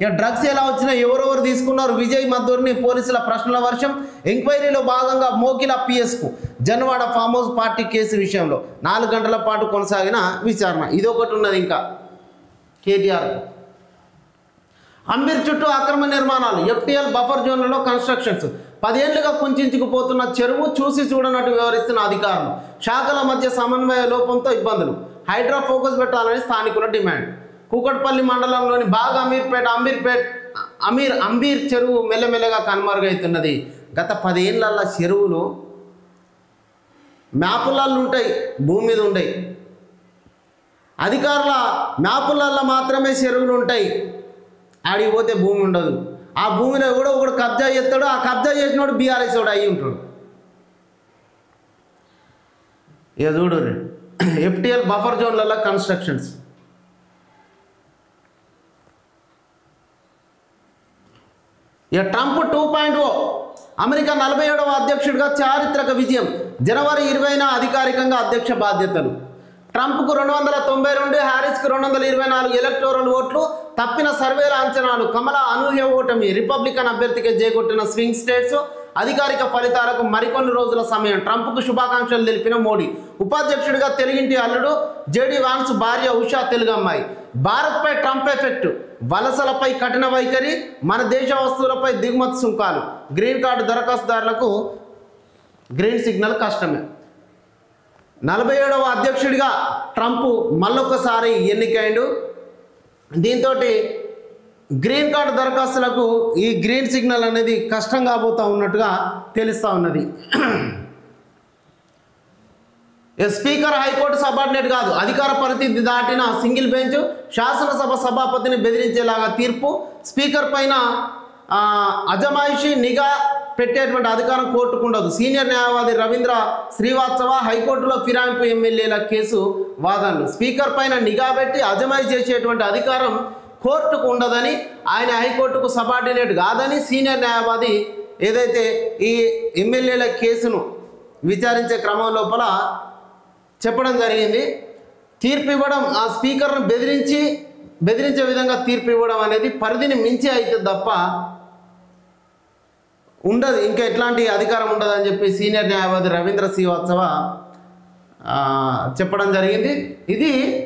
ఇక డ్రగ్స్ ఎలా వచ్చినా ఎవరెవరు తీసుకున్నారు విజయ్ మద్దూరిని పోలీసుల ప్రశ్నల వర్షం ఎంక్వైరీలో భాగంగా మోకిల పిఎస్కు Janwada farm house party case విషయంలో నాలుగు గంటల పాటు కొనసాగిన విచారణ ఇదొకటి ఉన్నది ఇంకా కేటీఆర్ అంబీర్ చుట్టూ అక్రమ నిర్మాణాలు ఎఫ్టీఎల్ బఫర్ జోన్లలో కన్స్ట్రక్షన్స్ పదేళ్లుగా కుంచుకుపోతున్న చెరువు చూసి చూడనట్టు వ్యవహరిస్తున్న అధికారులు శాఖల మధ్య సమన్వయ లోపంతో ఇబ్బందులు హైడ్రా ఫోకస్ పెట్టాలని స్థానికుల డిమాండ్ కూకట్పల్లి మండలంలోని బాగ్ అమీర్పేట అమీర్పేట్ అమీర్ అంబీర్ చెరువు మెల్లమెల్లగా కనుమరుగవుతున్నది గత పదేళ్ళ చెరువులు మ్యాపులలో ఉంటాయి భూమి మీద ఉంటాయి అధికారుల మ్యాపులలో మాత్రమే చెరువులు ఉంటాయి ఆడికి పోతే భూమి ఉండదు ఆ భూమిలో కూడా ఒకడు కబ్జా చేస్తాడు ఆ కబ్జా చేసినోడు బీఆర్ఎస్ వాడు అయి ఉంటాడు ఇక చూడు ఎఫ్టిఎల్ బఫర్ జోన్లలో కన్స్ట్రక్షన్స్ ఇక Trump two point O America నలభై ఏడవ అధ్యక్షుడిగా చారిత్రక విజయం జనవరి ఇరవైన అధికారికంగా అధ్యక్ష బాధ్యతలు ట్రంప్కు రెండు వందల తొంభై రెండు హ్యారిస్కు రెండు వందల ఇరవై నాలుగు ఎలక్టోరల్ ఓట్లు తప్పిన సర్వేల అంచనాలు కమల అనూహ్య ఓటమి రిపబ్లికన్ అభ్యర్థికి చేకొట్టిన స్వింగ్ స్టేట్స్ అధికారిక ఫలితాలకు మరికొన్ని రోజుల సమయం ట్రంప్కు శుభాకాంక్షలు తెలిపిన మోడీ ఉపాధ్యక్షుడిగా తెలుగింటి అల్లుడు జేడీ వాన్స్ భార్య ఉషా తెలుగు అమ్మాయి భారత్పై ట్రంప్ ఎఫెక్ట్ వలసలపై కఠిన వైఖరి మన దేశ వస్తువులపై దిగుమతి సుంకాలు గ్రీన్ కార్డు దరఖాస్తుదారులకు గ్రీన్ సిగ్నల్ కష్టమే నలభై ఏడవ అధ్యక్షుడిగా ట్రంప్ మళ్ళొకసారి ఎన్నికైండు దీంతో గ్రీన్ కార్డు దరఖాస్తులకు ఈ గ్రీన్ సిగ్నల్ అనేది కష్టం కాబోతా ఉన్నట్టుగా తెలుస్తూ ఉన్నది ఏ స్పీకర్ హైకోర్టు సబార్డినేట్ కాదు అధికార పరిస్థితి దాటిన సింగిల్ బెంచ్ శాసనసభ సభాపతిని బెదిరించేలాగా తీర్పు స్పీకర్ పైన ఆ, అజమాయిషి నిఘా పెట్టేటువంటి అధికారం కోర్టుకు ఉండదు సీనియర్ న్యాయవాది రవీంద్ర శ్రీవాత్సవ హైకోర్టులో ఫిరాయింపు ఎమ్మెల్యేల కేసు వాదనలు స్పీకర్ పైన నిఘా పెట్టి అజమాయి చేసేటువంటి అధికారం కోర్టుకు ఉండదని ఆయన హైకోర్టుకు సబార్డినేట్ కాదని సీనియర్ న్యాయవాది ఏదైతే ఈ ఎమ్మెల్యేల కేసును విచారించే క్రమం లోపల చెప్పడం జరిగింది తీర్పు ఇవ్వడం ఆ స్పీకర్ను బెదిరించి బెదిరించే విధంగా తీర్పు ఇవ్వడం అనేది పరిధిని మించి అయితే తప్ప ఉండదు ఇంకా ఎట్లాంటి అధికారం ఉండదు అని చెప్పి సీనియర్ న్యాయవాది రవీంద్ర శ్రీవాత్సవ ఆ, చెప్పడం జరిగింది ఇది